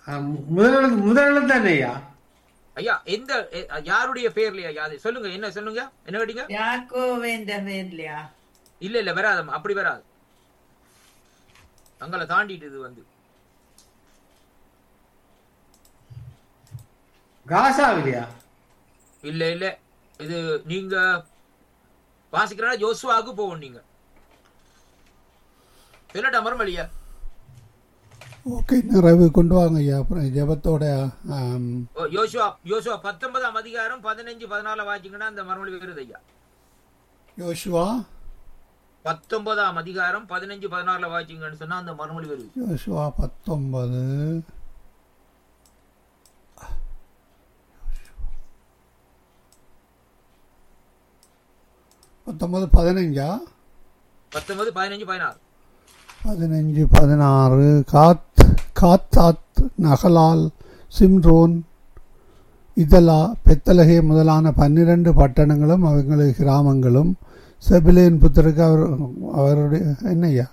முதல் முதல் தானே ஐயா ஐயா எந்த எ- யாருடைய பேர்லயா ஐயா அது சொல்லுங்க என்ன சொல்லுங்க என்ன கேட்டீங்க யாக்கோவேன்ற பேர்லையா இல்ல இல்ல வராதம்மா அப்படி வராது தங்களை தாண்டிட்டு இது வந்து காசாவிலையா இல்ல இல்ல இது நீங்க வாசிக்கிறா ஜோசுவாவுக்கு போகும் நீங்க சொல்லட்டா மறுமொழியா ஓகே நிறைவு கொண்டு வாங்க ஐயா அப்புறம் ஜெபத்தோட ஆம், ஓ யோசுவா யோசுவா பத்தொன்பதாம் அதிகாரம் பதினஞ்சு பதினால வாசிங்கன்னா அந்த மறுமொழி வருது ஐயா யோசுவா பத்தொன்பதாம் அதிகாரம் பதினஞ்சு பதினாறுல வாசிங்கன்னு சொன்னா அந்த மறுமொழி வருது யோசுவா பத்தொன்பது பத்தொன்பது பதினஞ்சா பத்தொன்பது பதினஞ்சு பதினாறு பதினஞ்சு பதினாறு காத் காத்தாத் நகலால் சிம்ரோன் இதலா பெத்தலகே முதலான பன்னிரண்டு பட்டணங்களும் அவங்களது கிராமங்களும் செபிலேன் புத்தருக்கு அவர் அவருடைய என்னய்யா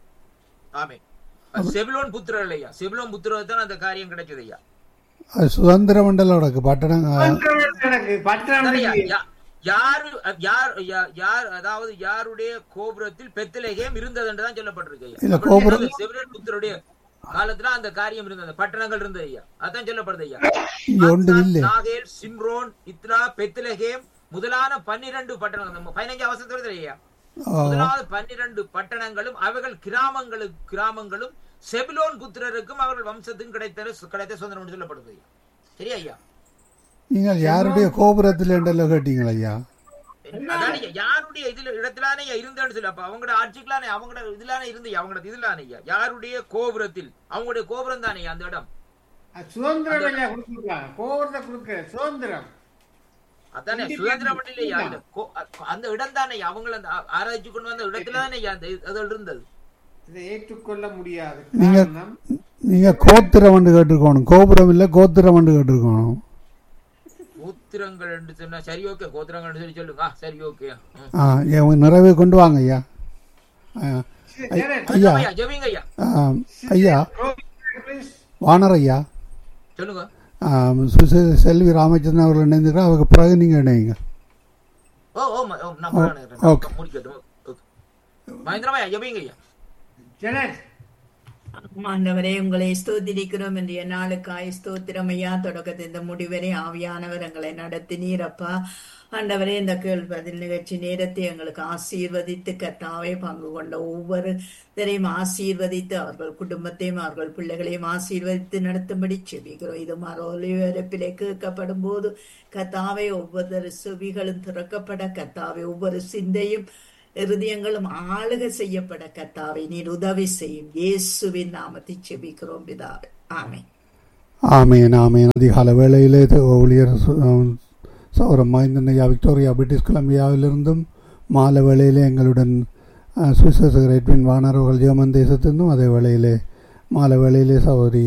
ஆமே செபிலோன் புத்திரர் ஐயா செபிலோன் புத்திரர் தான் அந்த காரியம் கிடைச்சது ஐயா அது சுதந்திர மண்டலோட பட்டணம் எனக்கு பட்டணம் ஐயா, யா- யாரு யார் யா- யார் அதாவது யாருடைய கோபுரத்தில் பெத்தலேகேம் இருந்தது என்று தான் சொல்லப்பட்டிருக்கு ஐயா. இல்ல, அப்படி கோபுரம்- அந்த செவிலியர் புத்தருடைய காலத்துல அந்த காரியம் இருந்தது பட்டணங்கள் இருந்தது ஐயா அதான் சொல்லப்படுது ஐயா இங்க ஒன்று இல்லை நாகேல் சிம்ரோன் இத்ரா பெத்லகேம் முதலான பன்னிரண்டு பட்டணங்கள் நம்ம பதினஞ்சு அவசரத்து வருது ஐயா முதலாவது பன்னிரண்டு பட்டணங்களும் அவர்கள் கிராமங்களுக்கு கிராமங்களும் செபிலோன் புத்திரருக்கும் அவர்கள் வம்சத்துக்கும் கிடைத்த கிடைத்த சுதந்திரம் என்று சொல்லப்படுது ஐயா சரியா ஐயா நீங்கள் யாருடைய கோபுரத்தில் என்றெல்லாம் கேட்டீங்களா ஐயா அதான் ஐயா, யாருடைய இதுல இடத்துலானே ஐயா இருந்தேன்னு சொல்லு அப்ப அவங்களோட ஆட்சிக்கலானே அவங்களோட இதுலானே இருந்து அவங்களோட இதுலானே ஐயா யாருடைய கோபுரத்தில் அவங்களுடைய கோபுரம் தானே அந்த இடம் சுதந்திரம் ஐயா கொடுத்துருக்காங்க கோவத்தை கொடுக்க சுதந்திரம் அதானே சுதந்திரம் மட்டும் இல்லையா அந்த கோ- அந்த இடம் தானே அவங்கள அந்த ஆ- ஆராய்ச்சி கொண்டு வந்த இடத்துல தானே ஐயா அந்த இது- அது இருந்தது இதை ஏற்றுக்கொள்ள முடியாது நீங்க காரணம் நீங்க கோத்திரம் வந்து கேட்டிருக்கணும் கோபுரம் இல்லை கோத்திரம் வந்து கேட்டிருக்கணும் கோத்திரங்கள் என்று சொன்னா சரி ஓகே கோத்திரங்கள் சொல்லி சொல்லுங்க ஆ, சரி ஓகே ம். ஆ என் நிறைவே கொண்டு வாங்க ஐயா ஆ, ஐ- ஐயா ஐயா ஜெபிங்க ஐயா ஆ, ஐயா Please. வானர் ஐயா சொல்லுங்க ஆ, சுசே- செல்வி ராமச்சந்திரன் அவர்கள் இணைந்திருக்கிறா அதுக்கு பிறகு நீங்க இணைங்க ஓ ஓ ம- ஓ, நான் ஓ, போறேன். ஓகே. முடிக்கட்டும் ஓகே. மகேந்திரமா ஜெபிங்க ஐயா ஜெனட் ஆண்டவரே உங்களை ஸ்தோத்திரிக்கிறோம் இன்றைய நாளுக்காய் ஸ்தோத்திரம் ஐயா தொடக்கத்தை இந்த முடிவரை ஆவியானவர் எங்களை நடத்தினீரப்பா ஆண்டவரே இந்த கேள்வி பதில் நிகழ்ச்சி நேரத்தை எங்களுக்கு ஆசீர்வதித்து கர்த்தாவே பங்கு கொண்ட ஒவ்வொருத்தரையும் ஆசீர்வதித்து அவர்கள் குடும்பத்தையும் அவர்கள் பிள்ளைகளையும் ஆசீர்வதித்து நடத்தும்படி செபிக்கிறோம் இது மறுபிலே கேட்கப்படும் போது கத்தாவே ஒவ்வொரு செவிகளும் திறக்கப்பட கத்தாவே ஒவ்வொரு சிந்தையும் இருதயங்களும் ஆளுக செய்யப்பட கத்தாவை நீர் உதவி செய்யும் இயேசுவின் நாமத்தை செபிக்கிறோம் பிதாவே ஆமென் ஆமேன் ஆமேன் அதிகால வேளையிலே த- ஊழியர் சு- ஆம், சௌரம் மைந்தன் ஐயா விக்டோரியா பிரிட்டிஷ் கொலம்பியாவிலிருந்தும் மாலை வேளையிலே எங்களுடன் சுவிசேஷகர் எட்வின் வானர் அவர்கள் ஜெர்மன் தேசத்திலிருந்தும் அதே வேளையிலே மாலை வேளையிலே சகோதரி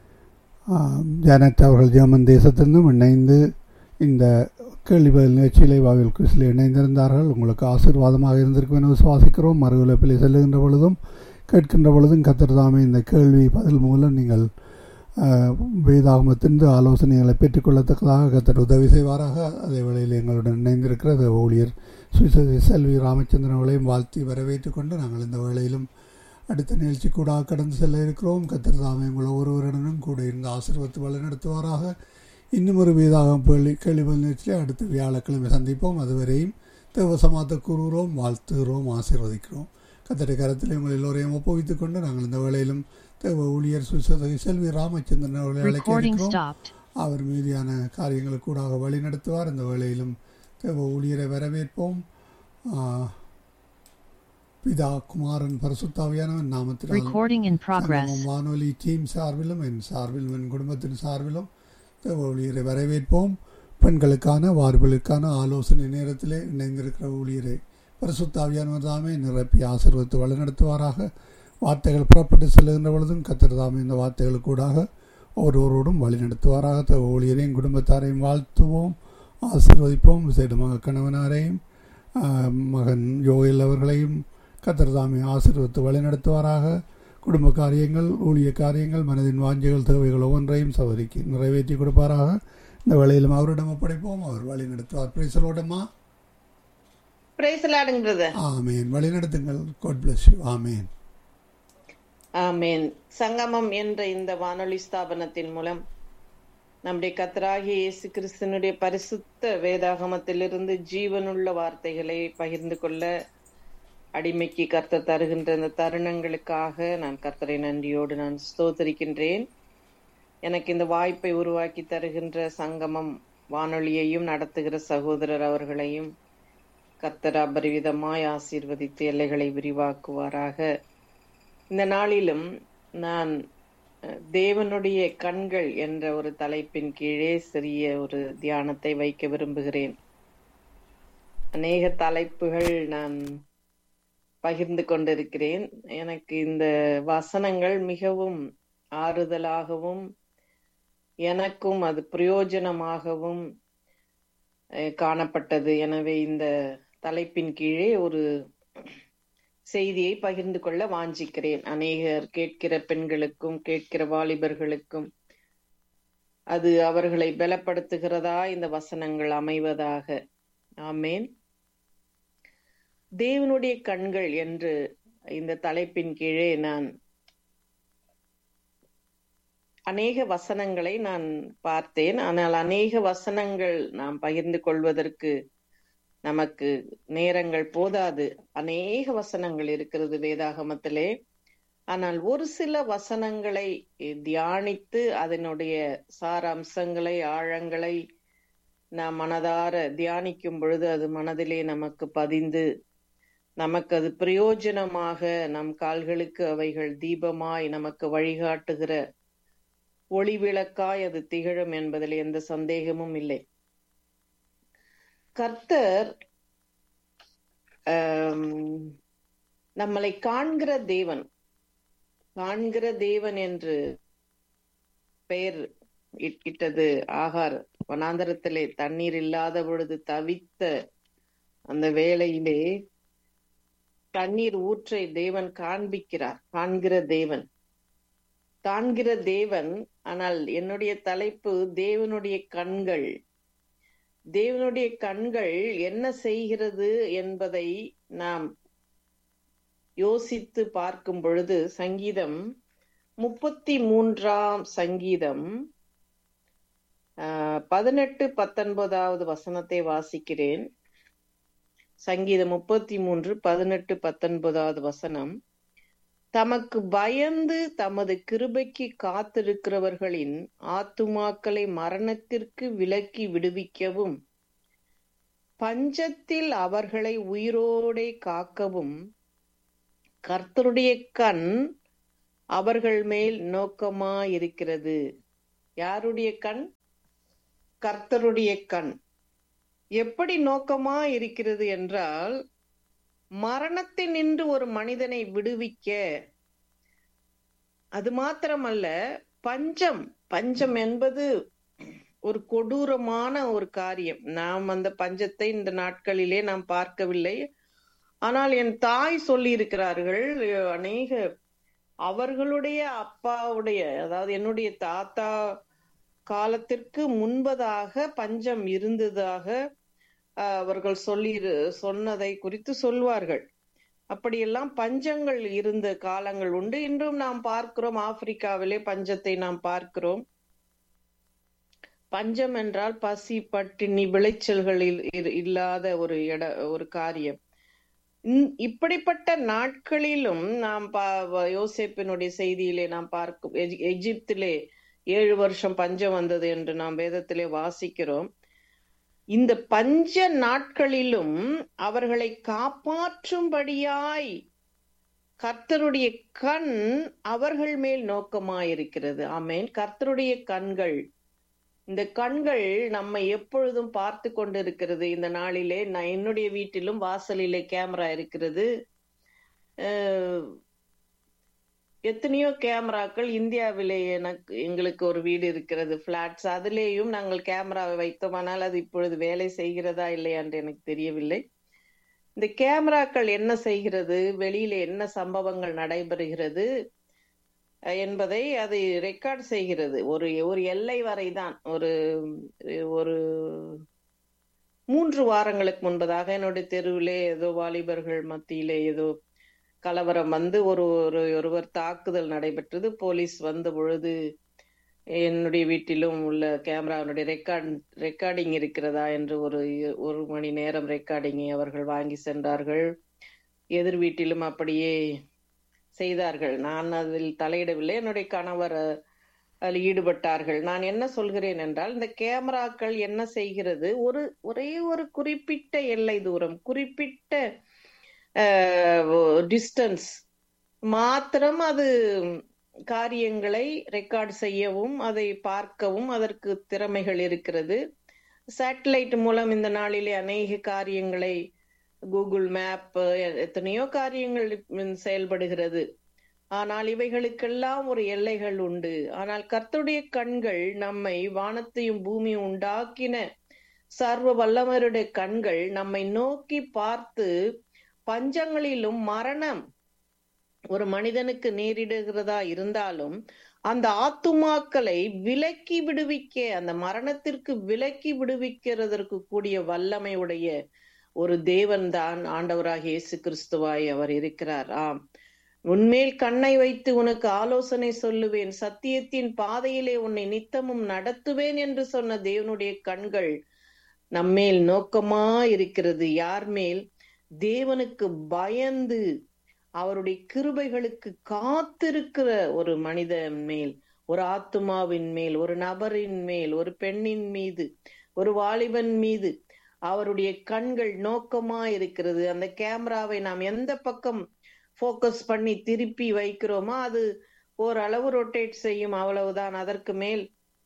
ஆம், ஜானட் அவர்கள் ஜெர்மன் தேசத்திலிருந்தும் இணைந்து இந்த கேள்வி பதில் நிகழ்ச்சியிலே வாவில் குவிசில் இணைந்திருந்தார்கள் உங்களுக்கு ஆசீர்வாதமாக இருந்திருக்கும் என விசுவாசிக்கிறோம் மறு உலப்பிலே செல்லுகின்ற பொழுதும் கேட்கின்ற பொழுதும் கத்தர் தாமே இந்த கேள்வி பதில் மூலம் நீங்கள் ஆஹ், வேதாகமத்திலிருந்து ஆலோசனைகளை பெற்றுக்கொள்ளத்தக்கதாக கத்தர் உதவி செய்வாராக அதே வேளையில் எங்களுடன் இணைந்திருக்கிற அந்த ஊழியர் சுவிசேஷ செல்வி ராமச்சந்திரன் அவர்களையும் வாழ்த்தி வரவேற்றுக் கொண்டு நாங்கள் இந்த வேளையிலும் அடுத்த நிகழ்ச்சி கூட கடந்து செல்ல இருக்கிறோம் கத்தர் தாமே உங்கள் ஒருவருடனும் கூட இருந்து ஆசீர்வத்து வழிநடத்துவாராக இன்னும் ஒரு வேதாகம் கேள்வி கேள்விபல் நிகழ்ச்சியை அடுத்த வியாழக்கிழமை சந்திப்போம் அதுவரையும் தேவசமாத்த கூறுகிறோம் வாழ்த்துகிறோம் ஆசீர்வதிக்கிறோம் கத்தடை கரத்தில் உங்கள் எல்லோரையும் ஒப்புவித்துக் கொண்டு நாங்கள் இந்த வேளையிலும் தேவ ஊழியர் சுசேதகி செல்வி ராமச்சந்திரன் அவர்களை அழைக்க Recording இருக்கிறோம் stopped. அவர் மீதியான காரியங்களுக்கு கூடாக வழி நடத்துவார் இந்த வேளையிலும் தேவ ஊழியரை வரவேற்போம் ஆ, பிதா குமாரன் பரிசுத்தாவியானவன் நாமத்தில் Recording in progress. சங்கமம் வானொலி டீம் சார்பிலும் என் சார்பிலும் என் குடும்பத்தின் சார்பிலும் தேவ ஊழியரை வரவேற்போம் பெண்களுக்கான வார்பலுக்கான ஆலோசனை நேரத்திலே இணைந்திருக்கிற ஊழியரை பரிசுத்தாவியானவர் தாமே நிரப்பி ஆசீர்வதித்து வழிநடத்துவாராக வார்த்தைகள் புறப்பட்டு செல்லுகின்ற பொழுதும் கத்தர் தாமே இந்த வார்த்தைகளுக்கூடாக ஒருவரோடும் வழி நடத்துவாராக தேவ ஊழியரையும் குடும்பத்தாரையும் வாழ்த்துவோம் ஆசீர்வதிப்போம் விசேடமாக கணவனாரையும் ஆஹ், மகன் யோகில் அவர்களையும் கத்தர் தாமே ஆசீர்வதித்து வழி நடத்துவாராக குடும்ப காரியங்கள் ஊழிய காரியங்கள் மனதின் வாஞ்சைகள் தேவைகள் ஒவ்வொன்றையும் சவரிக்கு நிறைவேற்றி கொடுப்பாராக இந்த வேளையிலும் அவரிடம் ஒப்படைப்போம் அவர் வழி நடத்துவார் பிரைசலோடமா பிரேசலாடுங்கிறது ஆமேன் வழி நடத்துங்கள் God bless you amen amen Sangamam என்ற இந்த வானொலி ஸ்தாபனத்தின் மூலம் நம்முடைய கத்தராகிய இயேசு கிறிஸ்தனுடைய பரிசுத்த வேதாகமத்திலிருந்து ஜீவனுள்ள வார்த்தைகளை பகிர்ந்து கொள்ள அடிமைக்கு கர்த்தர் தருகின்ற இந்த தருணங்களுக்காக நான் கர்த்தரை நன்றியோடு நான் ஸ்தோத்தரிக்கின்றேன் எனக்கு இந்த வாய்ப்பை உருவாக்கி தருகின்ற சங்கமம் வானொலியையும் நடத்துகிற சகோதரர் அவர்களையும் கர்த்தர் அபரிவிதமாய் ஆசீர்வதித்து எல்லைகளை விரிவாக்குவாராக இந்த நாளிலும் நான் அஹ், தேவனுடைய கண்கள் என்ற ஒரு தலைப்பின் கீழே சிறிய ஒரு தியானத்தை வைக்க விரும்புகிறேன் அநேக தலைப்புகள் நான் பகிர்ந்து கொண்டிருக்கிறேன் எனக்கு இந்த வசனங்கள் மிகவும் ஆறுதலாகவும் எனக்கும் அது பிரயோஜனமாகவும் அஹ், காணப்பட்டது எனவே இந்த தலைப்பின் கீழே ஒரு செய்தியை பகிர்ந்து கொள்ள வாஞ்சிக்கிறேன் அநேகர் கேட்கிற பெண்களுக்கும் கேட்கிற வாலிபர்களுக்கும் அது அவர்களை பலப்படுத்துகிறதா இந்த வசனங்கள் அமைவதாக ஆமேன் தேவனுடைய கண்கள் என்று இந்த தலைப்பின் கீழே நான் அநேக வசனங்களை நான் பார்த்தேன் ஆனால் அநேக வசனங்கள் நாம் பகிர்ந்து கொள்வதற்கு நமக்கு நேரங்கள் போதாது அநேக வசனங்கள் இருக்கிறது வேதாகமத்திலே ஆனால் ஒரு சில வசனங்களை தியானித்து அதனுடைய சாராம்சங்களை ஆழங்களை நாம் மனதார தியானிக்கும் பொழுது அது மனதிலே நமக்கு பதிந்து நமக்கு அது பிரயோஜனமாக நம் கால்களுக்கு அவைகள் தீபமாய் நமக்கு வழிகாட்டுகிற ஒளி விளக்காய் அது திகழும் என்பதில் எந்த சந்தேகமும் இல்லை கர்த்தர் ஆம், நம்மளை காண்கிற தேவன் காண்கிற தேவன் என்று பெயர் இட்- இட்டது ஆகார் வனாந்தரத்திலே தண்ணீர் இல்லாத பொழுது தவித்த அந்த வேளையிலே தண்ணீர் ஊற்றை தேவன் காண்பிக்கிறார் காண்கிற தேவன் காண்கிற தேவன் ஆனால் என்னுடைய தலைப்பு தேவனுடைய கண்கள் தேவனுடைய கண்கள் என்ன செய்கிறது என்பதை நாம் யோசித்து பார்க்கும் பொழுது சங்கீதம் முப்பத்தி மூன்றாம் சங்கீதம் ஆஹ், பதினெட்டு பத்தொன்பதாவது வசனத்தை வாசிக்கிறேன் சங்கீதம் முப்பத்தி மூன்று பதினெட்டு பத்தொன்பதாவது வசனம் தமக்கு பயந்து தமது கிருபைக்கு காத்திருக்கிறவர்களின் ஆத்துமாக்களை மரணத்திற்கு விலக்கி விடுவிக்கவும் பஞ்சத்தில் அவர்களை உயிரோடே காக்கவும் கர்த்தருடைய கண் அவர்கள் மேல் நோக்கமாயிருக்கிறது யாருடைய கண் கர்த்தருடைய கண் எப்படி நோக்கமா இருக்கிறது என்றால் மரணத்தில் நின்று ஒரு மனிதனை விடுவிக்க அது மாத்திரமல்ல பஞ்சம் பஞ்சம் என்பது ஒரு கொடூரமான ஒரு காரியம் நாம் அந்த பஞ்சத்தை இந்த நாட்களிலே நாம் பார்க்கவில்லை ஆனால் என் தாய் சொல்லி இருக்கிறார்கள் அநேக அவர்களுடைய அப்பாவுடைய அதாவது என்னுடைய தாத்தா காலத்திற்கு முன்பதாக பஞ்சம் இருந்ததாக அஹ், அவர்கள் சொல்லி சொன்னதை குறித்து சொல்வார்கள் அப்படியெல்லாம் பஞ்சங்கள் இருந்த காலங்கள் உண்டு இன்றும் நாம் பார்க்கிறோம் ஆப்பிரிக்காவிலே பஞ்சத்தை நாம் பார்க்கிறோம் பஞ்சம் என்றால் பசி பட்டினி விளைச்சல்களில் இரு- இல்லாத ஒரு இட ஒரு காரியம் இந்- இப்படிப்பட்ட நாட்களிலும் நாம் பா- யோசேப்பினுடைய செய்தியிலே நாம் பார்க்கும் எஜி- எகிப்திலே ஏழு வருஷம் பஞ்சம் வந்தது என்று நாம் வேதத்திலே வாசிக்கிறோம் இந்த பஞ்ச நாட்களிலும் அவர்களை காப்பாற்றும்படியாய் கர்த்தருடைய கண் அவர்கள் மேல் நோக்கமாயிருக்கிறது ஆமேன் கர்த்தருடைய கண்கள் இந்த கண்கள் நம்மை எப்பொழுதும் பார்த்து கொண்டிருக்கிறது இந்த நாளிலே நான் என்னுடைய வீட்டிலும் வாசலிலே கேமரா இருக்கிறது அஹ், எத்தனையோ கேமராக்கள் இந்தியாவிலே எனக்கு எங்களுக்கு ஒரு வீடு இருக்கிறது பிளாட்ஸ் அதிலேயும் நாங்கள் கேமராவை வைத்தோமானால் அது இப்பொழுது வேலை செய்கிறதா இல்லையா என்று எனக்கு தெரியவில்லை இந்த கேமராக்கள் என்ன செய்கிறது வெளியில என்ன சம்பவங்கள் நடைபெறுகிறது அஹ், என்பதை அது ரெக்கார்ட் செய்கிறது ஒரு ஒரு எல்லை வரைதான் ஒரு ஒரு மூன்று வாரங்களுக்கு முன்பதாக என்னுடைய தெருவிலே ஏதோ வாலிபர்கள் மத்தியிலே ஏதோ கலவரம் வந்து ஒரு ஒரு ஒருவர் தாக்குதல் நடைபெற்றது போலீஸ் வந்த பொழுது என்னுடைய வீட்டிலும் உள்ள கேமராவுடைய ரெக்கார்ட் ரெக்கார்டிங் இருக்கிறதா என்று ஒரு ஒரு மணி நேரம் ரெக்கார்டிங்கை அவர்கள் வாங்கி சென்றார்கள் எதிர் வீட்டிலும் அப்படியே செய்தார்கள் நான் அதில் தலையிடவில்லை என்னுடைய கணவர் அஹ், அதில் ஈடுபட்டார்கள் நான் என்ன சொல்கிறேன் என்றால் இந்த கேமராக்கள் என்ன செய்கிறது ஒரு ஒரே ஒரு குறிப்பிட்ட எல்லை தூரம் குறிப்பிட்ட டிஸ்டன்ஸ் மாத்திரம் அது காரியங்களை ரெக்கார்ட் செய்யவும் அதை பார்க்கவும் அதற்கு திறமைகள் இருக்கிறது சேட்டலைட் மூலம் இந்த நாளிலே அநேக காரியங்களை கூகுள் மேப் எத்தனையோ காரியங்கள் செயல்படுகிறது ஆனால் இவைகளுக்கெல்லாம் ஒரு எல்லைகள் உண்டு ஆனால் கர்த்தருடைய கண்கள் நம்மை வானத்தையும் பூமியும் உண்டாக்கின சர்வ வல்லவருடைய கண்கள் நம்மை நோக்கி பார்த்து பஞ்சங்களிலும் மரணம் ஒரு மனிதனுக்கு நேரிடுகிறதா இருந்தாலும் அந்த ஆத்துமாக்களை விலக்கி விடுவிக்க அந்த மரணத்திற்கு விலக்கி விடுவிக்கிறதற்கு கூடிய வல்லமை உடைய ஒரு தேவன் தான் ஆண்டவராக இயேசு கிறிஸ்துவாய் அவர் இருக்கிறார் ஆம் உன்மேல் கண்ணை வைத்து உனக்கு ஆலோசனை சொல்லுவேன் சத்தியத்தின் பாதையிலே உன்னை நித்தமும் நடத்துவேன் என்று சொன்ன தேவனுடைய கண்கள் நம்மேல் நோக்கமா இருக்கிறது யார் மேல் தேவனுக்கு பயந்து அவருடைய கிருபைகளுக்கு காத்திருக்கிற ஒரு மனிதன் மேல் ஒரு ஆத்துமாவின் மேல் ஒரு நபரின் மேல் ஒரு பெண்ணின் மீது ஒரு வாலிபன் மீது அவருடைய கண்கள் நோக்கமா இருக்கிறது அந்த கேமராவை நாம் எந்த பக்கம் ஃபோக்கஸ் பண்ணி திருப்பி வைக்கிறோமோ அது ஓரளவு ரொட்டேட் செய்யும் அவ்வளவுதான் அதற்கு மேல்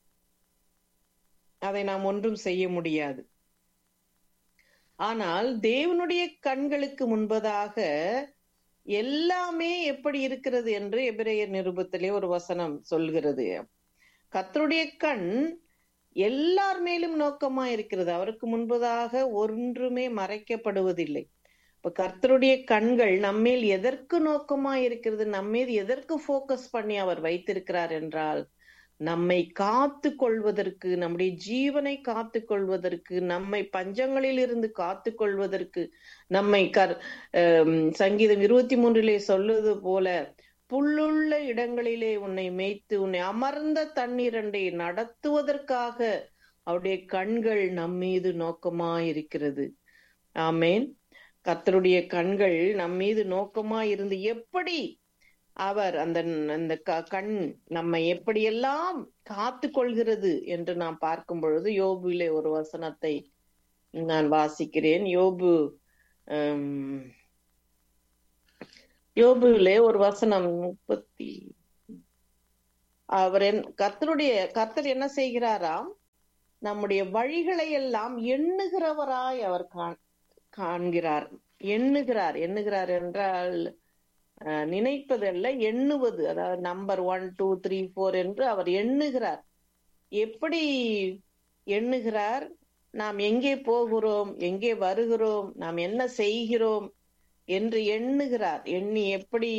அதை நாம் ஒன்றும் செய்ய முடியாது ஆனால் தேவனுடைய கண்களுக்கு முன்பதாக எல்லாமே எப்படி இருக்கிறது என்று எபிரேயர் நிருபத்திலே ஒரு வசனம் சொல்கிறது கர்த்தருடைய கண் எல்லார் மேலும் நோக்கமா இருக்கிறது அவருக்கு முன்பதாக ஒன்றுமே மறைக்கப்படுவதில்லை இப்ப கர்த்தருடைய கண்கள் நம்மேல் எதற்கு நோக்கமா இருக்கிறது நம்மேல் எதற்கு ஃபோக்கஸ் பண்ணி அவர் வைத்திருக்கிறார் என்றால் நம்மை காத்து கொள்வதற்கு நம்முடைய ஜீவனை காத்து கொள்வதற்கு நம்மை பஞ்சங்களில் இருந்து காத்து கொள்வதற்கு நம்மை கர் அஹ் சங்கீதம் இருபத்தி மூன்றிலே சொல்லுவது போல புல்லுள்ள இடங்களிலே உன்னை மேய்த்து உன்னை அமர்ந்த தண்ணீரண்டை நடத்துவதற்காக அவருடைய கண்கள் நம் மீது நோக்கமா இருக்கிறது ஆமேன் கர்த்தருடைய கண்கள் நம் மீது நோக்கமா இருந்து எப்படி அவர் அந்த அந்த கண் நம்மை எப்படியெல்லாம் காத்து கொள்கிறது என்று நாம் பார்க்கும் பொழுது யோபுவிலே ஒரு வசனத்தை நான் வாசிக்கிறேன் யோபு யோபுவிலே ஒரு வசனம் முப்பத்தி அவர் என் கர்த்தருடைய கர்த்தர் என்ன செய்கிறாராம் நம்முடைய வழிகளை எல்லாம் எண்ணுகிறவராய் அவர் காண்கிறார் எண்ணுகிறார் எண்ணுகிறார் என்றால் நினைப்பதல்ல எண்ணுவது அதாவது number one two three four என்று அவர் எண்ணுகிறார் எப்படி எண்ணுகிறார் நாம் எங்கே போகிறோம் எங்கே வருகிறோம் நாம் என்ன செய்கிறோம் என்று எண்ணுகிறார் எண்ணி எப்படி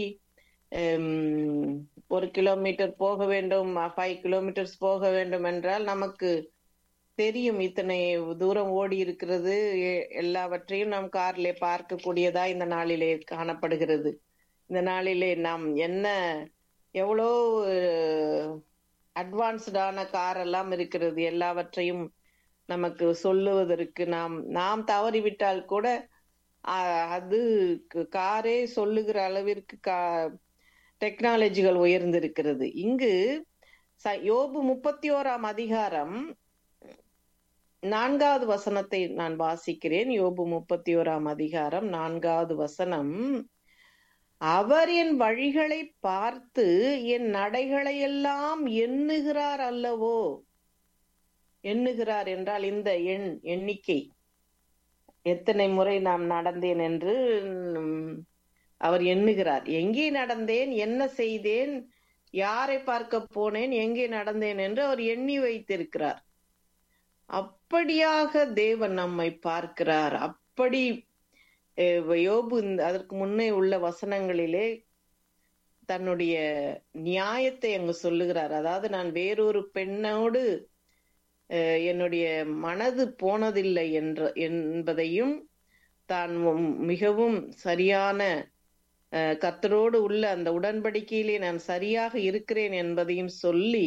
ஒரு கிலோமீட்டர் போக வேண்டும் ஃபைவ் கிலோமீட்டர்ஸ் போக வேண்டும் என்றால் நமக்கு தெரியும் இத்தனை தூரம் ஓடி இருக்கிறது எல்லாவற்றையும் நாம் கார்ல பார்க்கக்கூடியதா இந்த நாளிலே காணப்படுகிறது இந்த நாளிலே நாம் என்ன எவ்வளோ அட்வான்ஸ்டான கார் எல்லாம் இருக்கிறது எல்லாவற்றையும் நமக்கு சொல்லுவதற்கு நாம் நாம் தவறிவிட்டால் கூட அது காரே சொல்லுகிற அளவிற்கு கா டெக்னாலஜிகள் உயர்ந்திருக்கிறது இங்கு யோபு முப்பத்தி ஓராம் அதிகாரம் நான்காவது வசனத்தை நான் வாசிக்கிறேன் யோபு முப்பத்தி ஓராம் அதிகாரம் நான்காவது வசனம் அவர் என் வழிகளை பார்த்து என் நடைகளை எல்லாம் எண்ணுகிறார் அல்லவோ எண்ணுகிறார் என்றால் இந்த எண் எண்ணிக்கை எத்தனை முறை நாம் நடந்தேன் என்று அவர் எண்ணுகிறார் எங்கே நடந்தேன் என்ன செய்தேன் யாரை பார்க்க போனேன் எங்கே நடந்தேன் என்று அவர் எண்ணி வைத்திருக்கிறார் அப்படியாக தேவன் நம்மை பார்க்கிறார் அப்படி யோபு அதற்கு முன்னே உள்ள வசனங்களிலே தன்னுடைய நியாயத்தை அங்கு சொல்லுகிறார் அதாவது நான் வேறொரு பெண்ணோடு அஹ், என்னுடைய மனது போனதில்லை என்ற என்பதையும் தான் உம் மிகவும் சரியான அஹ், கர்த்தரோடு உள்ள அந்த உடன்படிக்கையிலே நான் சரியாக இருக்கிறேன் என்பதையும் சொல்லி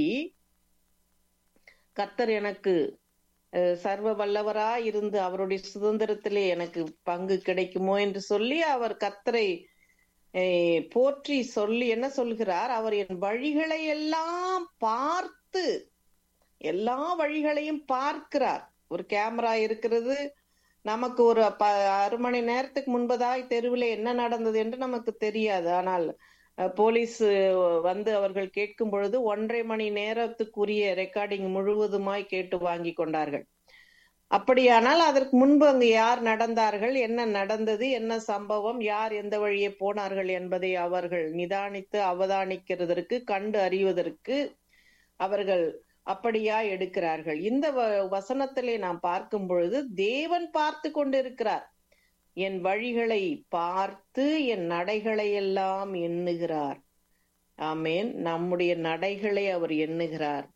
கர்த்தர் எனக்கு அஹ், சர்வ வல்லவரா இருந்து அவருடைய சுதந்திரத்திலே எனக்கு பங்கு கிடைக்குமோ என்று சொல்லி அவர் கர்த்தரை அஹ், போற்றி சொல்லி என்ன சொல்கிறார் அவர் என் வழிகளை எல்லாம் பார்த்து எல்லா வழிகளையும் பார்க்கிறார் ஒரு கேமரா இருக்கிறது நமக்கு ஒரு ப அரை மணி நேரத்துக்கு முன்பதாய் தெருவில் என்ன நடந்தது என்று நமக்கு தெரியாது ஆனால் அஹ், போலீஸ் அஹ், வந்து அவர்கள் கேட்கும் பொழுது ஒன்றரை மணி நேரத்துக்குரிய ரெக்கார்டிங் முழுவதுமாய் கேட்டு வாங்கி கொண்டார்கள் அப்படியானால் அதற்கு முன்பு அங்கு யார் நடந்தார்கள் என்ன நடந்தது என்ன சம்பவம் யார் எந்த வழியே போனார்கள் என்பதை அவர்கள் நிதானித்து அவதானிக்கிறதற்கு கண்டு அறிவதற்கு அவர்கள் அப்படியா எடுக்கிறார்கள் இந்த வ- வசனத்திலே நாம் பார்க்கும் பொழுது தேவன் பார்த்து கொண்டிருக்கிறார் என் வழிகளை பார்த்து என் நடைகளை எல்லாம் எண்ணுகிறார் ஆமேன் நம்முடைய நடைகளை அவர் எண்ணுகிறார்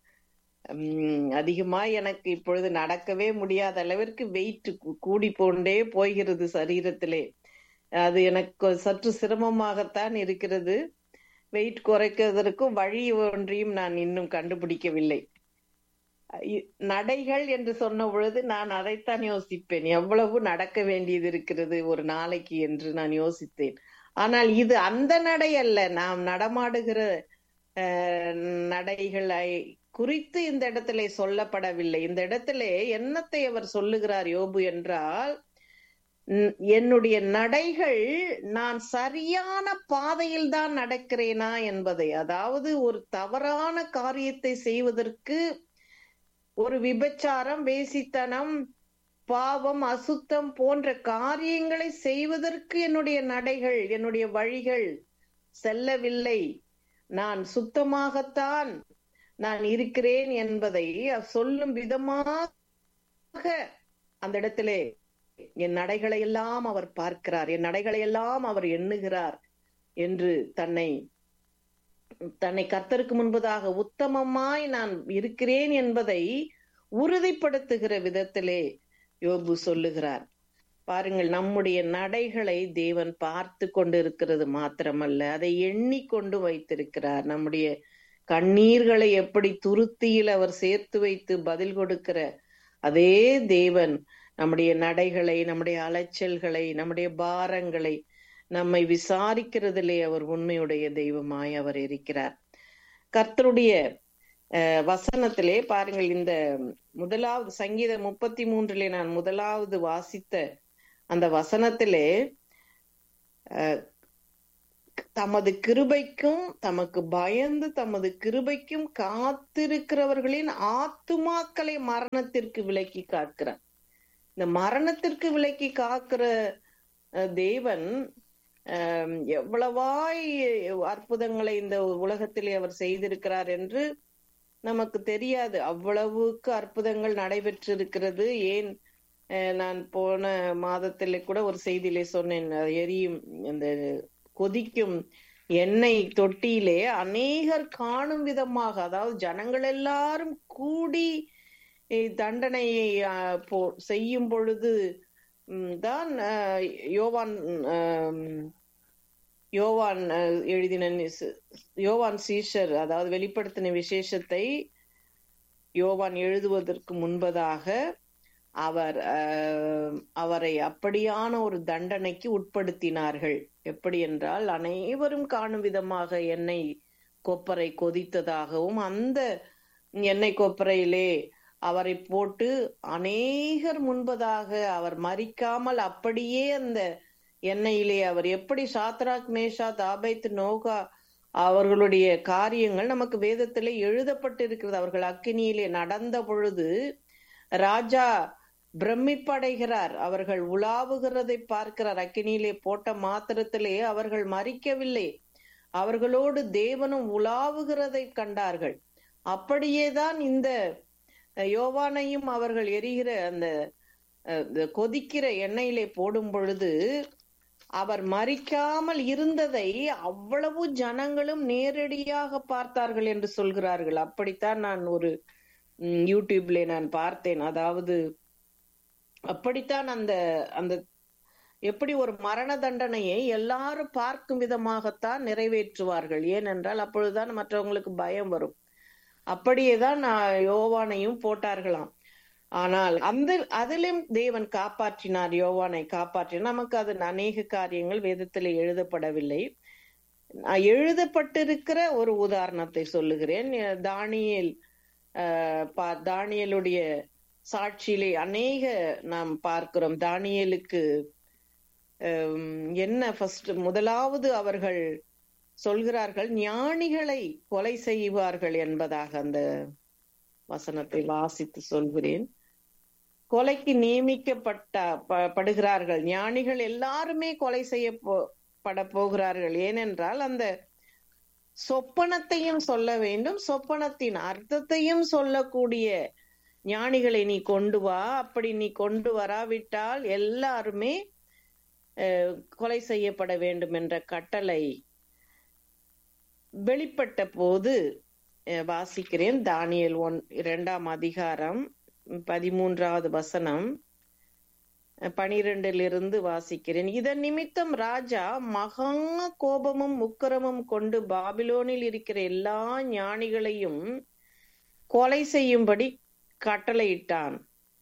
உம் அதிகமா எனக்கு இப்பொழுது நடக்கவே முடியாத அளவிற்கு வெயிட் கூடி கொண்டே போகிறது சரீரத்திலே அது எனக்கு சற்று சிரமமாகத்தான் இருக்கிறது வெயிட் குறைக்கிறதற்கும் வழி ஒன்றையும் நான் இன்னும் கண்டுபிடிக்கவில்லை இ- நடைகள் என்று சொன்ன பொழுது நான் அதைத்தான் யோசிப்பேன் எவ்வளவு நடக்க வேண்டியது இருக்கிறது ஒரு நாளைக்கு என்று நான் யோசித்தேன் ஆனால் இது அந்த நடை அல்ல நாம் நடமாடுகிற அஹ், நடைகளை குறித்து இந்த இடத்திலே சொல்லப்படவில்லை இந்த இடத்திலே என்னத்தை அவர் சொல்லுகிறார் யோபு என்றால் "ந- என்னுடைய நடைகள் நான் சரியான பாதையில் தான் நடக்கிறேனா என்பதை அதாவது ஒரு தவறான காரியத்தை செய்வதற்கு ஒரு விபச்சாரம் வேசித்தனம் பாவம் அசுத்தம் போன்ற காரியங்களை செய்வதற்கு என்னுடைய நடைகள் என்னுடைய வழிகள் செல்லவில்லை நான் சுத்தமாகத்தான் நான் இருக்கிறேன் என்பதை சொல்லும் விதமாக அந்த இடத்திலே என் நடைகளை எல்லாம் அவர் பார்க்கிறார் என் நடைகளை எல்லாம் அவர் எண்ணுகிறார் என்று தன்னை தன்னை கர்த்தருக்கு முன்பதாக உத்தமமாய் நான் இருக்கிறேன் என்பதை உறுதிப்படுத்துகிற விதத்திலே யோபு சொல்லுகிறார் பாருங்கள் நம்முடைய நடைகளை தேவன் பார்த்து கொண்டிருக்கிறது மாத்திரமல்ல அதை எண்ணிக்கொண்டு வைத்திருக்கிறார் நம்முடைய கண்ணீர்களை எப்படி துருத்தியில் அவர் சேர்த்து வைத்து பதில் கொடுக்கிற அதே தேவன் நம்முடைய நடைகளை நம்முடைய அலைச்சல்களை நம்முடைய பாரங்களை நம்மை விசாரிக்கிறதிலே அவர் உண்மையுடைய தெய்வமாய் அவர் இருக்கிறார் கர்த்தருடைய அஹ், வசனத்திலே பாருங்கள் இந்த முதலாவது சங்கீதம் முப்பத்தி மூன்றிலே நான் முதலாவது வாசித்த அந்த வசனத்திலே அஹ், தமது கிருபைக்கும் தமக்கு பயந்து தமது கிருபைக்கும் காத்திருக்கிறவர்களின் ஆத்துமாக்களை மரணத்திற்கு விலக்கி காக்கிறார் இந்த மரணத்திற்கு விலக்கி காக்கிற அஹ், தேவன் ஆம், எவ்வளவாய் அற்புதங்களை இந்த உலகத்திலே அவர் செய்திருக்கிறார் என்று நமக்கு தெரியாது அவ்வளவுக்கு அற்புதங்கள் நடைபெற்றிருக்கிறது ஏன் அஹ், நான் போன மாதத்திலே கூட ஒரு செய்தியிலே சொன்னேன் அது எரியும் இந்த கொதிக்கும் எண்ணெய் தொட்டியிலே அநேகர் காணும் விதமாக அதாவது ஜனங்கள் எல்லாரும் கூடி இ- தண்டனையை அஹ், போ- செய்யும் பொழுது ம், தான் அஹ், யோவான் ஆம், யோவான் அஹ், எழுதின நிஸ்- யோவான் சீஷர் அதாவது வெளிப்படுத்தின விசேஷத்தை யோவான் எழுதுவதற்கு முன்பதாக அவர் அஹ், அவரை அப்படியான ஒரு தண்டனைக்கு உட்படுத்தினார்கள் எப்படி என்றால் அனைவரும் காணும் விதமாக எண்ணெய் கொப்பரை கொதித்ததாகவும் அந்த எண்ணெய் கொப்பரையிலே அவரை போட்டு அநேகர் முன்பதாக அவர் மறிக்காமல் அப்படியே அந்த எண்ணெயிலே அவர் எப்படி சாத்ராக் மேஷா தாபைத் நோகா அவர்களுடைய காரியங்கள் நமக்கு வேதத்திலே எழுதப்பட்டிருக்கிறது அவர்கள் அக்கினியிலே நடந்த பொழுது ராஜா பிரமிப்படைகிறார் அவர்கள் உலாவுகிறதை பார்க்கிறார் அக்கினியிலே போட்ட மாத்திரத்திலே அவர்கள் மறிக்கவில்லை அவர்களோடு தேவனும் உலாவுகிறதை கண்டார்கள் அப்படியேதான் இந்த அஹ், யோவானையும் அவர்கள் எரிகிற அந்த அஹ், இந்த கொதிக்கிற எண்ணெயிலே போடும் பொழுது அவர் மறிக்காமல் இருந்ததை அவ்வளவு ஜனங்களும் நேரடியாக பார்த்தார்கள் என்று சொல்கிறார்கள் அப்படித்தான் நான் ஒரு ம், யூடியூப்ல நான் பார்த்தேன் அதாவது அப்படித்தான் அந்த அந்த எப்படி ஒரு மரண தண்டனையை எல்லாரும் பார்க்கும் விதமாகத்தான் நிறைவேற்றுவார்கள் ஏனென்றால் அப்பொழுதுதான் மற்றவங்களுக்கு பயம் வரும் அப்படியேதான் நான் யோவானையும் போட்டார்களாம் ஆனால் அந்த அதிலும் தேவன் காப்பாற்றினார் யோவானை காப்பாற்றினார் நமக்கு அது அநேக காரியங்கள் வேதத்தில் எழுதப்படவில்லை நான் எழுதப்பட்டிருக்கிற ஒரு உதாரணத்தை சொல்லுகிறேன் தானியேல் ஆஹ் பா- தானியேலுடைய சாட்சியிலே அநேக நாம் பார்க்கிறோம் தானியேலுக்கு ஹம், என்ன ஃபர்ஸ்ட் முதலாவது அவர்கள் சொல்கிறார்கள் ஞானிகளை கொலை செய்வார்கள் என்பதாக அந்த வசனத்தை வாசித்து சொல்கிறேன் கொலைக்கு நியமிக்கப்பட்ட ப- படுகிறார்கள் ஞானிகள் எல்லாருமே கொலை செய்ய போ- பட போகிறார்கள் ஏனென்றால் அந்த சொப்பனத்தையும் சொல்ல வேண்டும் சொப்பனத்தின் அர்த்தத்தையும் சொல்லக்கூடிய ஞானிகளை நீ கொண்டு வா அப்படி நீ கொண்டு வராவிட்டால் எல்லாருமே அஹ், கொலை செய்யப்பட வேண்டும் என்ற கட்டளை வெளிப்பட்ட போது அஹ், வாசிக்கிறேன் தானியேல் ஒன் இரண்டாம் அதிகாரம் பதிமூன்றாவது வசனம் பனிரெண்டிலிருந்து வாசிக்கிறேன் இதன் நிமித்தம் ராஜா மகா கோபமும் உக்கிரமும் கொண்டு பாபிலோனில் இருக்கிற எல்லா ஞானிகளையும் கொலை செய்யும்படி கட்டளையிட்டான்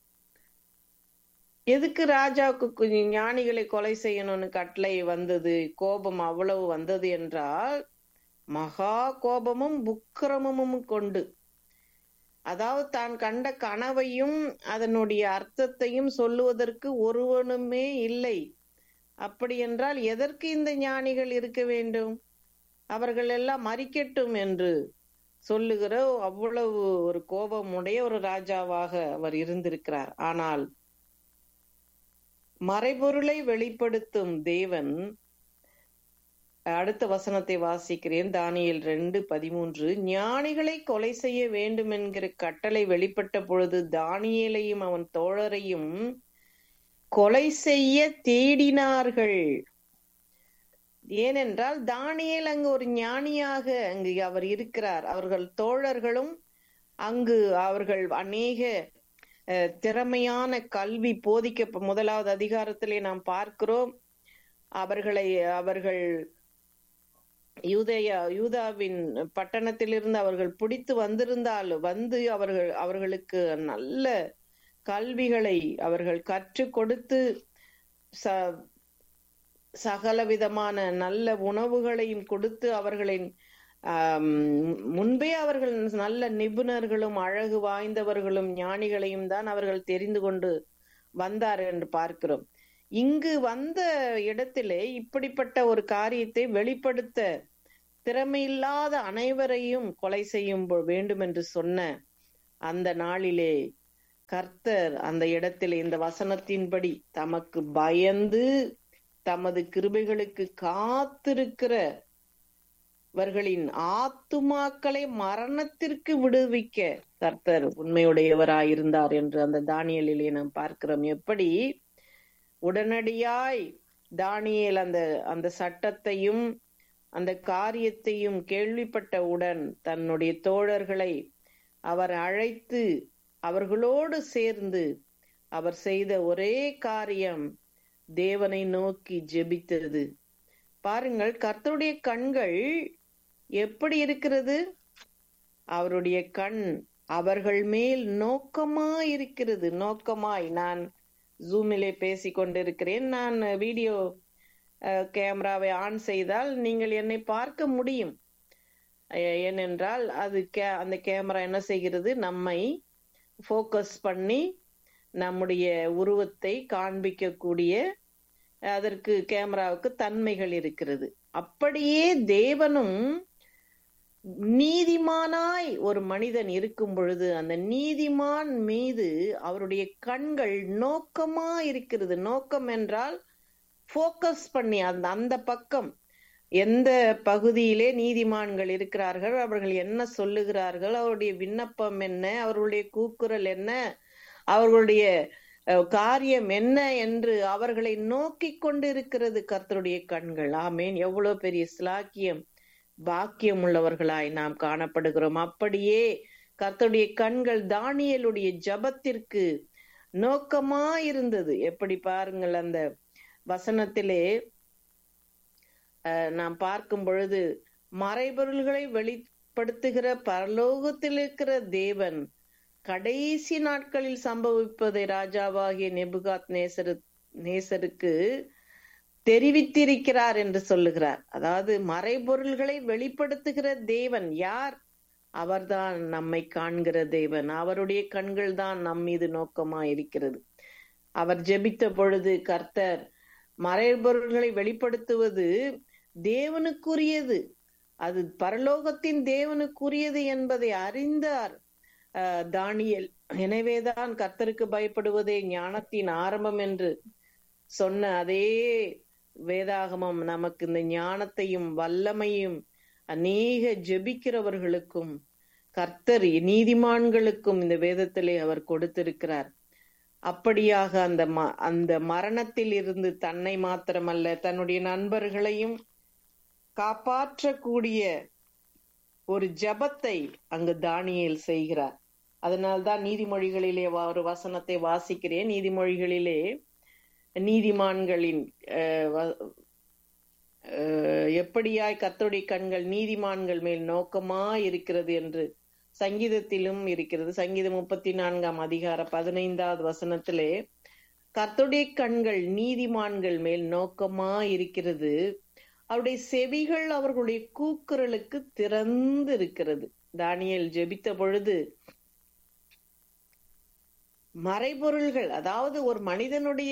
எதுக்கு ராஜாவுக்கு கு- ஞானிகளை கொலை செய்யணும்னு கட்டளை வந்தது கோபம் அவ்வளவு வந்தது என்றால் மகா கோபமும் உக்கிரமும் கொண்டு அதாவது தான் கண்ட கனவையும் அதனுடைய அர்த்தத்தையும் சொல்லுவதற்கு ஒருவனுமே இல்லை அப்படி என்றால் எதற்கு இந்த ஞானிகள் இருக்க வேண்டும் அவர்கள் எல்லாம் மறிக்கட்டும் என்று சொல்லுகிற அவ்வளவு ஒரு கோபமுடைய ஒரு ராஜாவாக அவர் இருந்திருக்கிறார் ஆனால் மறைபொருளை வெளிப்படுத்தும் தேவன் அடுத்த வசனத்தை வாசிக்கிறேன் தானியேல் ரெண்டு பதிமூன்று ஞானிகளை கொலை செய்ய வேண்டும் என்கிற கட்டளை வெளிப்பட்ட பொழுது தானியேலையும் அவன் தோழரையும் கொலை செய்ய தேடினார்கள் ஏனென்றால் தானியேல் அங்கு ஒரு ஞானியாக அங்கு அவர் இருக்கிறார் அவர்கள் தோழர்களும் அங்கு அவர்கள் அநேக அஹ், திறமையான கல்வி போதிக்க முதலாவது அதிகாரத்திலே நாம் பார்க்கிறோம் அவர்களை அவர்கள் யூதேயா யூதாவின் பட்டணத்திலிருந்து அவர்கள் பிடித்து வந்திருந்தால் வந்து அவர்கள் அவர்களுக்கு நல்ல கல்விகளை அவர்கள் கற்றுக் கொடுத்து ச சகல விதமான நல்ல உணவுகளையும் கொடுத்து அவர்களின் ஆம், முன்பே அவர்கள் நல்ல நிபுணர்களும் அழகு வாய்ந்தவர்களும் ஞானிகளையும் தான் அவர்கள் தெரிந்து கொண்டு வந்தார் என்று பார்க்கிறோம் இங்கு வந்த இடத்திலே இப்படிப்பட்ட ஒரு காரியத்தை வெளிப்படுத்த திறமையில்லாத அனைவரையும் கொலை செய்யும் பொ- வேண்டும் என்று சொன்ன அந்த நாளிலே கர்த்தர் அந்த இடத்திலே இந்த வசனத்தின்படி தமக்கு பயந்து தமது கிருபைகளுக்கு காத்திருக்கிற இவர்களின் ஆத்துமாக்களை மரணத்திற்கு விடுவிக்க கர்த்தர் உண்மையுடையவராயிருந்தார் என்று அந்த தானியலிலே நாம் பார்க்கிறோம் எப்படி உடனடியாய் தானியேல் அந்த அந்த சட்டத்தையும் அந்த காரியத்தையும் கேள்விப்பட்டவுடன் தன்னுடைய தோழர்களை அவர் அழைத்து அவர்களோடு சேர்ந்து அவர் செய்த ஒரே காரியம் தேவனை நோக்கி ஜெபித்தது பாருங்கள் கர்த்தருடைய கண்கள் எப்படி இருக்கிறது அவருடைய கண் அவர்கள் மேல் நோக்கமாய் இருக்கிறது நோக்கமாய் நான் ஜூமிலே பேசிக் கொண்டிருக்கிறேன் நான் வீடியோ கேமராவை ஆன் செய்தால் நீங்கள் என்னை பார்க்க முடியும் அஹ் ஏனென்றால் அது கே அந்த கேமரா என்ன செய்கிறது நம்மை ஃபோக்கஸ் பண்ணி நம்முடைய உருவத்தை காண்பிக்கக்கூடிய அதற்கு கேமராவுக்கு தன்மைகள் இருக்கிறது அப்படியே தேவனும் நீதிமானாய் ஒரு மனிதன் இருக்கும் பொழுது அந்த நீதிமான் மீது அவருடைய கண்கள் நோக்கமா இருக்கிறது நோக்கம் என்றால் ஃபோக்கஸ் பண்ணி அந்த அந்த பக்கம் எந்த பகுதியிலே நீதிமான்கள் இருக்கிறார்கள் அவர்கள் என்ன சொல்லுகிறார்கள் அவருடைய விண்ணப்பம் என்ன அவர்களுடைய கூக்குரல் என்ன அவர்களுடைய அஹ், காரியம் என்ன என்று அவர்களை நோக்கி கொண்டிருக்கிறது கர்த்தருடைய கண்கள் ஆமேன் எவ்வளவு பெரிய சிலாக்கியம் பாக்கியம் உள்ளவர்களாய் நாம் காணப்படுகிறோம் அப்படியே கர்த்தருடைய கண்கள் தானியேலுடைய ஜபத்திற்கு நோக்கமா இருந்தது எப்படி பாருங்கள் அந்த வசனத்திலே அஹ், நாம் பார்க்கும் பொழுது மறைபொருள்களை வெளிப்படுத்துகிற பரலோகத்தில் இருக்கிற தேவன் கடைசி நாட்களில் சம்பவிப்பதை ராஜாவாகிய நெபுகாத் நேசரு நேசருக்கு தெரிவித்திருக்கிறார் என்று சொல்லுகிறார் அதாவது மறைபொருள்களை வெளிப்படுத்துகிற தேவன் யார் அவர்தான் நம்மை காண்கிற தேவன் அவருடைய கண்கள் தான் நம் மீது நோக்கமா இருக்கிறது அவர் ஜெபித்த பொழுது கர்த்தர் மறைபொருள்களை வெளிப்படுத்துவது தேவனுக்குரியது அது பரலோகத்தின் தேவனுக்குரியது என்பதை அறிந்தார் அஹ், தானியேல் எனவேதான் கர்த்தருக்கு பயப்படுவதே ஞானத்தின் ஆரம்பம் என்று சொன்ன அதே வேதாகமம் நமக்கு இந்த ஞானத்தையும் வல்லமையும் அநேக ஜெபிக்கிறவர்களுக்கும் கர்த்தர் நீதிமான்களுக்கும் இந்த வேதத்திலே அவர் கொடுத்திருக்கிறார் அப்படியாக அந்த ம- அந்த மரணத்தில் இருந்து தன்னை மாத்திரமல்ல தன்னுடைய நண்பர்களையும் காப்பாற்றக்கூடிய ஒரு ஜபத்தை அங்கு தானியேல் செய்கிறார் அதனால்தான் நீதிமொழிகளிலே வா- ஒரு வசனத்தை வாசிக்கிறேன் நீதிமொழிகளிலே நீதிமான்களின் அஹ், வ- அஹ், எப்படியாய் கர்த்தருடைய கண்கள் நீதிமான்கள் மேல் நோக்கமா இருக்கிறது என்று சங்கீதத்திலும் இருக்கிறது சங்கீதம் முப்பத்தி நான்காம் அதிகார பதினைந்தாவது வசனத்திலே கர்த்தருடைய கண்கள் நீதிமான்கள் மேல் நோக்கமா இருக்கிறது அவருடைய செவிகள் அவர்களுடைய கூக்குரலுக்கு திறந்து இருக்கிறது தானியேல் ஜெபித்த பொழுது மறைபொருள்கள் அதாவது ஒரு மனிதனுடைய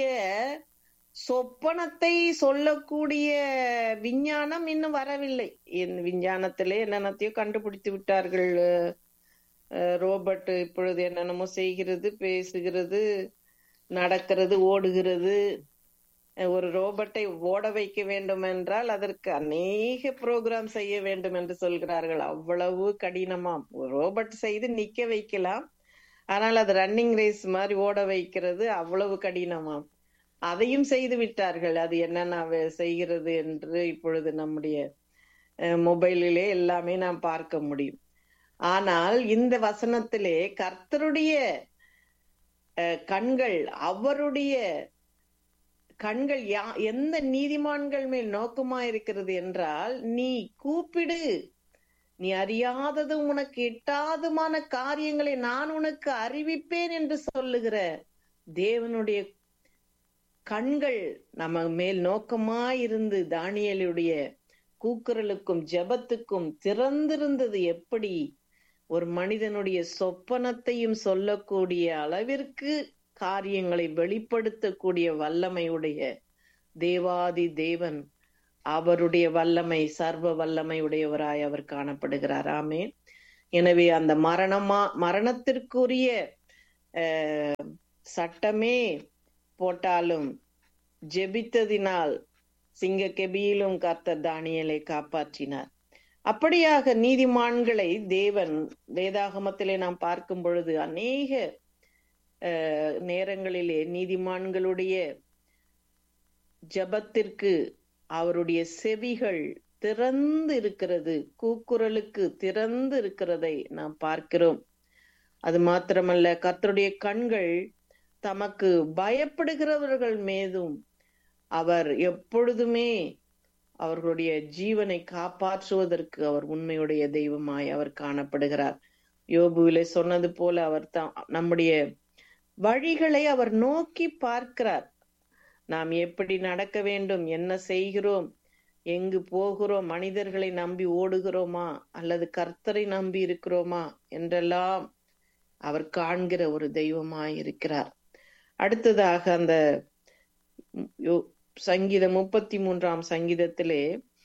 சொப்பனத்தை சொல்லக்கூடிய விஞ்ஞானம் இன்னும் வரவில்லை இந்த விஞ்ஞானத்திலே என்னென்னத்தையோ கண்டுபிடித்து விட்டார்கள் அஹ், ரோபோட் இப்பொழுது என்னென்னமோ செய்கிறது பேசுகிறது நடக்கிறது ஓடுகிறது அஹ், ஒரு ரோபோட்டை ஓட வைக்க வேண்டும் என்றால் அதற்கு அநேக ப்ரோக்ராம் செய்ய வேண்டும் என்று சொல்கிறார்கள் அவ்வளவு கடினமாம் ஒரு ரோபோட் செய்து நிக்க வைக்கலாம் ஆனால் அது ரன்னிங் ரேஸ் மாதிரி ஓட வைக்கிறது அவ்வளவு கடினமாம் அதையும் செய்து விட்டார்கள் அது என்னென்ன அவ- செய்கிறது என்று இப்பொழுது நம்முடைய அஹ், மொபைலிலே எல்லாமே நாம் பார்க்க முடியும் ஆனால் இந்த வசனத்திலே கர்த்தருடைய அஹ், கண்கள் அவருடைய கண்கள் யா எந்த நீதிமான்கள் மேல் நோக்கமா இருக்கிறது என்றால் நீ கூப்பிடு நீ அறியாததும் உனக்கு எட்டாதுமான காரியங்களை நான் உனக்கு அறிவிப்பேன் என்று சொல்லுகிற தேவனுடைய கண்கள் நம்ம மேல் நோக்கமாயிருந்து தானியேலுடைய கூக்குரலுக்கும் ஜெபத்துக்கும் திறந்திருந்தது எப்படி ஒரு மனிதனுடைய சொப்பனத்தையும் சொல்லக்கூடிய அளவிற்கு காரியங்களை வெளிப்படுத்தக்கூடிய வல்லமையுடைய தேவாதி தேவன் அவருடைய வல்லமை சர்வ வல்லமை உடையவராய் அவர் காணப்படுகிறார் ஆமென் எனவே அந்த மரணமா மரணத்திற்குரிய அஹ், சட்டமே போட்டாலும் ஜெபித்ததினால் சிங்க கெபியிலும் கர்த்தர் தானியேலை காப்பாற்றினார் அப்படியாக நீதிமான்களை தேவன் வேதாகமத்திலே நாம் பார்க்கும் பொழுது அநேக அஹ், நேரங்களிலே நீதிமான்களுடைய ஜெபத்திற்கு அவருடைய செவிகள் திறந்து இருக்கிறது கூக்குரலுக்கு திறந்து இருக்கிறதை நாம் பார்க்கிறோம் அது மாத்திரமல்ல கர்த்தருடைய கண்கள் தமக்கு பயப்படுகிறவர்கள் மீதும் அவர் எப்பொழுதுமே அவர்களுடைய ஜீவனை காப்பாற்றுவதற்கு அவர் உண்மையுடைய தெய்வமாய் அவர் காணப்படுகிறார் யோபுவிலே சொன்னது போல அவர் தான் நம்முடைய வழிகளை அவர் நோக்கி பார்க்கிறார் நாம் எப்படி நடக்க வேண்டும் என்ன செய்கிறோம் எங்கு போகிறோம் மனிதர்களை நம்பி ஓடுகிறோமா அல்லது கர்த்தரை நம்பி இருக்கிறோமா என்றெல்லாம் அவர் காண்கிற ஒரு தெய்வமாய் இருக்கிறார் அடுத்ததாக அந்த யோ- சங்கீதம் முப்பத்தி மூன்றாம் சங்கீதத்திலே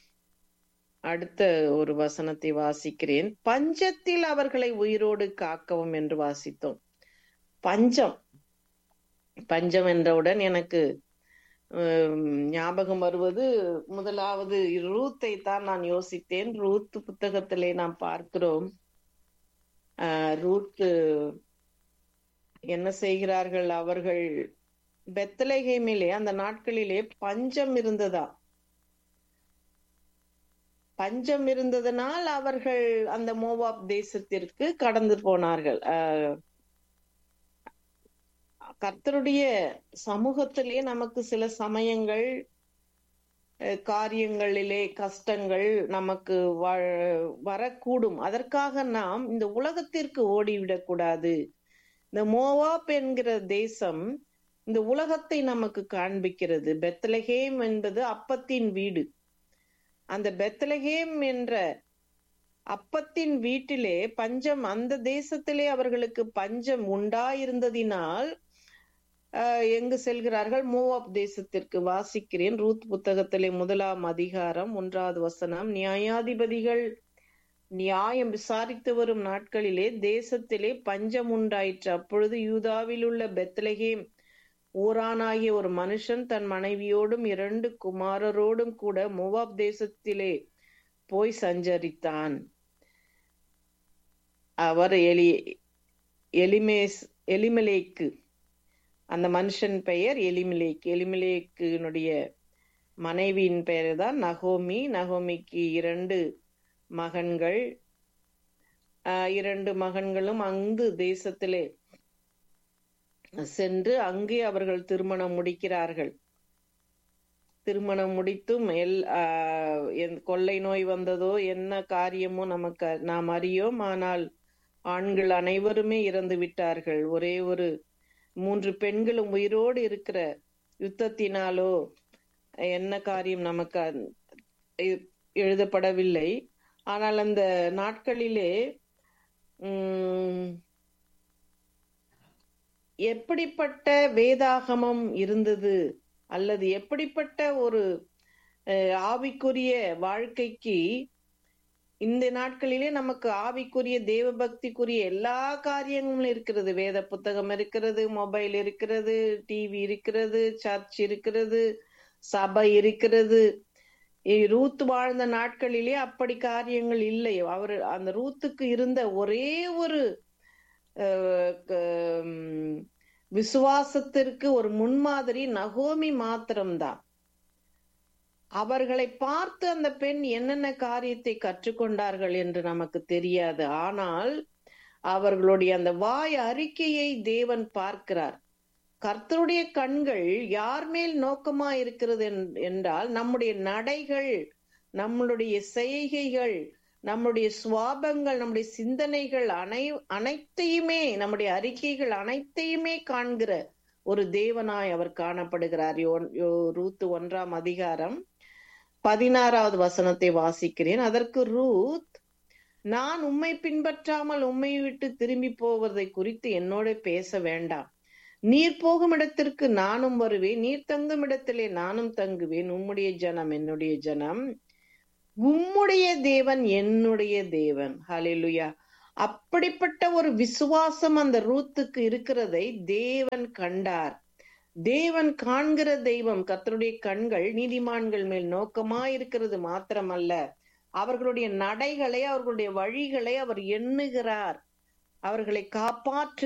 அடுத்த ஒரு வசனத்தை வாசிக்கிறேன் பஞ்சத்தில் அவர்களை உயிரோடு காக்கவும் என்று வாசித்தோம் பஞ்சம் பஞ்சம் என்றவுடன் எனக்கு ஹம், ஞாபகம் வருவது முதலாவது ரூத்தை தான் நான் யோசித்தேன் ரூத் புத்தகத்திலே நாம் பார்க்கிறோம் ஆஹ் ரூத் என்ன செய்கிறார்கள் அவர்கள் பெத்லஹேமிலே அந்த நாட்களிலே பஞ்சம் இருந்ததா பஞ்சம் இருந்ததனால் அவர்கள் அந்த மோவாப் தேசத்திற்கு கடந்து போனார்கள் அஹ், கர்த்தருடைய சமூகத்திலே நமக்கு சில சமயங்கள் அஹ், காரியங்களிலே கஷ்டங்கள் நமக்கு வ- வரக்கூடும் அதற்காக நாம் இந்த உலகத்திற்கு ஓடிவிடக் கூடாது இந்த மோவாப் என்கிற தேசம் இந்த உலகத்தை நமக்கு காண்பிக்கிறது பெத்லஹேம் என்பது அப்பத்தின் வீடு அந்த பெத்லஹேம் என்ற அப்பத்தின் வீட்டிலே பஞ்சம் அந்த தேசத்திலே அவர்களுக்கு பஞ்சம் உண்டாயிருந்ததினால் ஆஹ், எங்கு செல்கிறார்கள் மோவாப் தேசத்திற்கு வாசிக்கிறேன் ரூத் புத்தகத்திலே முதலாம் அதிகாரம் ஒன்றாவது வசனம் நியாயாதிபதிகள் நியாயம் விசாரித்து வரும் நாட்களிலே தேசத்திலே பஞ்சம் உண்டாயிற்று அப்பொழுது யூதாவில் உள்ள பெத்லகேம் ஊரானாகிய ஒரு மனுஷன் தன் மனைவியோடும் இரண்டு குமாரரோடும் கூட மோவாப் தேசத்திலே போய் சஞ்சரித்தான் அவர் எலி எலிமேஸ் எலிமலேக்கு அந்த மனுஷன் பெயர் எலிமலேக் எலிமலேக்கினுடைய மனைவியின் பெயர் தான் நகோமி நகோமிக்கு இரண்டு மகன்கள் ஆஹ் இரண்டு மகன்களும் அங்கு தேசத்திலே சென்று அங்கே அவர்கள் திருமணம் முடிக்கிறார்கள் திருமணம் முடித்தும் எல் ஆஹ் என்- கொள்ளை நோய் வந்ததோ என்ன காரியமோ நமக்கு நாம் அறியோம் ஆனால் ஆண்கள் அனைவருமே இறந்து விட்டார்கள் ஒரே ஒரு மூன்று பெண்களும் உயிரோடு இருக்கிற யுத்தத்தினாலோ என்ன காரியம் நமக்கு அ- எ- எழுதப்படவில்லை ஆனால் அந்த நாட்களிலே உம் எப்படிப்பட்ட வேதாகமம் இருந்தது அல்லது எப்படிப்பட்ட ஒரு அஹ், ஆவிக்குரிய வாழ்க்கைக்கு இந்த நாட்களிலே நமக்கு ஆவிக்குரிய தேவபக்திக்குரிய எல்லா காரியங்களும் இருக்கிறது வேத புத்தகம் இருக்கிறது மொபைல் இருக்கிறது டிவி இருக்கிறது சர்ச் இருக்கிறது சபை இருக்கிறது இ- ரூத் வாழ்ந்த நாட்களிலே அப்படி காரியங்கள் இல்லை அவர் அந்த ரூத்துக்கு இருந்த ஒரே ஒரு அஹ், க- உம், விசுவாசத்திற்கு ஒரு முன்மாதிரி நகோமி மாத்திரம்தான் அவர்களை பார்த்து அந்த பெண் என்னென்ன காரியத்தை கற்றுக்கொண்டார்கள் என்று நமக்கு தெரியாது ஆனால் அவர்களுடைய அந்த வாய் அறிக்கையை தேவன் பார்க்கிறார் கர்த்தருடைய கண்கள் யார் மேல் நோக்கமா இருக்கிறது என்- என்றால் நம்முடைய நடைகள் நம்மளுடைய செய்கைகள் நம்முடைய சுவாபங்கள் நம்முடைய சிந்தனைகள் அனை அனைத்தையுமே நம்முடைய அறிக்கைகள் அனைத்தையுமே காண்கிற ஒரு தேவனாய் அவர் காணப்படுகிறார் யோ- யோ- ரூத்து ஒன்றாம் அதிகாரம் பதினாறாவது வசனத்தை வாசிக்கிறேன் அதற்கு ரூத் நான் உம்மை பின்பற்றாமல் உம்மை விட்டு திரும்பி போவதை குறித்து என்னோட பேச வேண்டாம் நீர் போகும் இடத்திற்கு நானும் வருவேன் நீர் தங்கும் இடத்திலே நானும் தங்குவேன் உம்முடைய ஜனம் என்னுடைய ஜனம் உம்முடைய தேவன் என்னுடைய தேவன் ஹalleluya அப்படிப்பட்ட ஒரு விசுவாசம் அந்த ரூத்துக்கு இருக்கிறதை தேவன் கண்டார் தேவன் காண்கிற தெய்வம் கர்த்தருடைய கண்கள் நீதிமான்கள் மேல் நோக்கமா இருக்கிறது மாத்திரமல்ல அவர்களுடைய நடைகளை அவர்களுடைய வழிகளை அவர் எண்ணுகிறார் அவர்களை காப்பாற்று